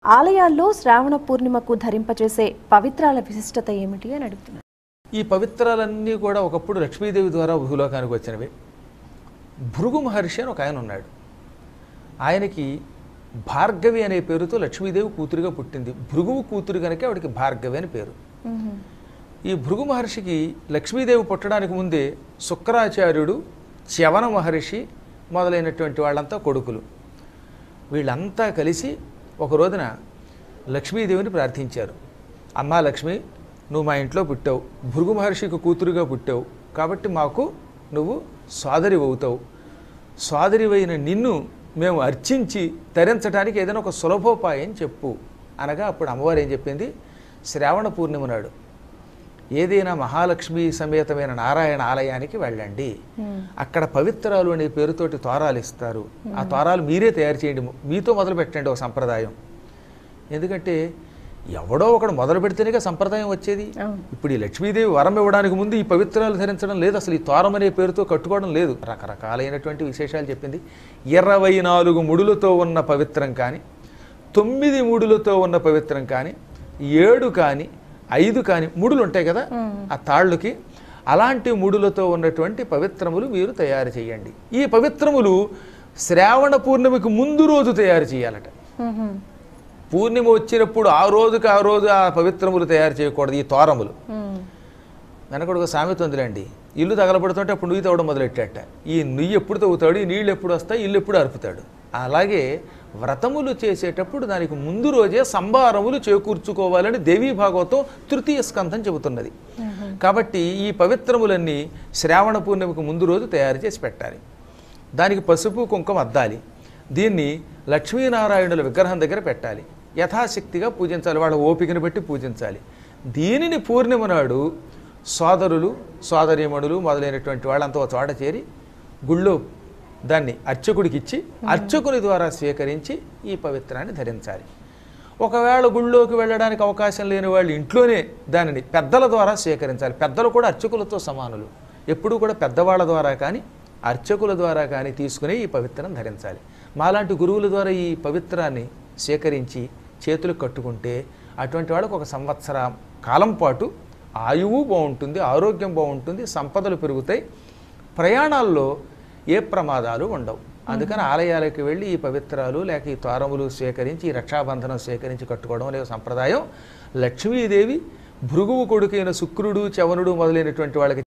ఆలయాల్లో శ్రావణ పూర్ణిమకు ధరింపచేసే పవిత్రాల విశిష్టత ఏమిటి అని అడుగుతున్నారు ఈ పవిత్రాలన్నీ కూడా ఒకప్పుడు లక్ష్మీదేవి ద్వారా భూలోకానికి వచ్చినవి భృగు మహర్షి అని ఒక ఆయన ఉన్నాడు ఆయనకి భార్గవి అనే పేరుతో లక్ష్మీదేవి కూతురుగా పుట్టింది భృగువు కూతురు కనుక ఆవిడకి భార్గవి అని పేరు ఈ భృగు మహర్షికి లక్ష్మీదేవి పుట్టడానికి ముందే శుక్రాచార్యుడు చ్యవన మహర్షి మొదలైనటువంటి వాళ్ళంతా కొడుకులు వీళ్ళంతా కలిసి ఒక రోజున లక్ష్మీదేవిని ప్రార్థించారు అమ్మా లక్ష్మి నువ్వు మా ఇంట్లో పుట్టావు భృగు మహర్షికి కూతురుగా పుట్టావు కాబట్టి మాకు నువ్వు సోదరి అవుతావు సోదరివైన నిన్ను మేము అర్చించి తరించడానికి ఏదైనా ఒక సులభోపాయం చెప్పు అనగా అప్పుడు అమ్మవారు ఏం చెప్పింది శ్రావణ పూర్ణిమ నాడు ఏదైనా మహాలక్ష్మి సమేతమైన నారాయణ ఆలయానికి వెళ్ళండి అక్కడ పవిత్రాలు అనే పేరుతోటి తోరాలు ఇస్తారు ఆ తోరాలు మీరే తయారు చేయండి మీతో మొదలు పెట్టండి ఒక సంప్రదాయం ఎందుకంటే ఎవడో ఒకడు మొదలు పెడితేనేగా సంప్రదాయం వచ్చేది అవును. ఇప్పుడు ఈ లక్ష్మీదేవి వరం ఇవ్వడానికి ముందు ఈ పవిత్రాలు ధరించడం లేదు అసలు ఈ తోరం అనే పేరుతో కట్టుకోవడం లేదు రకరకాలైనటువంటి విశేషాలు చెప్పింది ఇరవై నాలుగు ముడులతో ఉన్న పవిత్రం కానీ తొమ్మిది ముడులతో ఉన్న పవిత్రం కానీ ఏడు కానీ ఐదు కానీ ముడులు ఉంటాయి కదా ఆ తాళ్ళుకి అలాంటి ముడులతో ఉన్నటువంటి పవిత్రములు మీరు తయారు చేయండి ఈ పవిత్రములు శ్రావణ పూర్ణిమకి ముందు రోజు తయారు చేయాలట పూర్ణిమ వచ్చినప్పుడు ఆ రోజుకి ఆ రోజు ఆ పవిత్రములు తయారు చేయకూడదు ఈ తోరములు వెనకడు ఒక సామెత ఉందిలేండి ఇల్లు తగలబడుతుంటే అప్పుడు నుయ్యి తవ్వడం మొదలెట్టాట ఈ నుయ్యి ఎప్పుడు తవ్వుతాడు ఈ నీళ్ళు ఎప్పుడు వస్తాయి ఇల్లు ఎప్పుడు అరుపుతాడు అలాగే వ్రతములు చేసేటప్పుడు దానికి ముందు రోజే సంభారములు చేకూర్చుకోవాలని దేవీ భాగవతం తృతీయ స్కంధం చెబుతున్నది కాబట్టి ఈ పవిత్రములన్నీ శ్రావణ పూర్ణిమకు ముందు రోజు తయారు చేసి పెట్టాలి దానికి పసుపు కుంకుమ అద్దాలి దీన్ని లక్ష్మీనారాయణుల విగ్రహం దగ్గర పెట్టాలి యథాశక్తిగా పూజించాలి వాళ్ళ ఓపికను బట్టి పూజించాలి దీనిని పూర్ణిమ నాడు సోదరులు సోదరీమణులు మొదలైనటువంటి వాళ్ళంతా ఒక చోట చేరి గుళ్ళో దాన్ని అర్చకుడికి ఇచ్చి అర్చకుని ద్వారా స్వీకరించి ఈ పవిత్రాన్ని ధరించాలి ఒకవేళ గుళ్ళోకి వెళ్ళడానికి అవకాశం లేని వాళ్ళు ఇంట్లోనే దానిని పెద్దల ద్వారా స్వీకరించాలి పెద్దలు కూడా అర్చకులతో సమానులు ఎప్పుడూ కూడా పెద్దవాళ్ళ ద్వారా కానీ అర్చకుల ద్వారా కానీ తీసుకుని ఈ పవిత్రం ధరించాలి మాలాంటి గురువుల ద్వారా ఈ పవిత్రాన్ని స్వీకరించి చేతులకు కట్టుకుంటే అటువంటి వాళ్ళకు ఒక సంవత్సర కాలం పాటు ఆయువు బాగుంటుంది ఆరోగ్యం బాగుంటుంది సంపదలు పెరుగుతాయి ప్రయాణాల్లో ఏ ప్రమాదాలు ఉండవు అందుకని ఆలయాలకు వెళ్ళి ఈ పవిత్రాలు లేక ఈ తారములు స్వీకరించి ఈ రక్షాబంధనం స్వీకరించి కట్టుకోవడం అనే సంప్రదాయం లక్ష్మీదేవి భృగువు కొడుకైన శుక్రుడు చవనుడు మొదలైనటువంటి వాళ్ళకి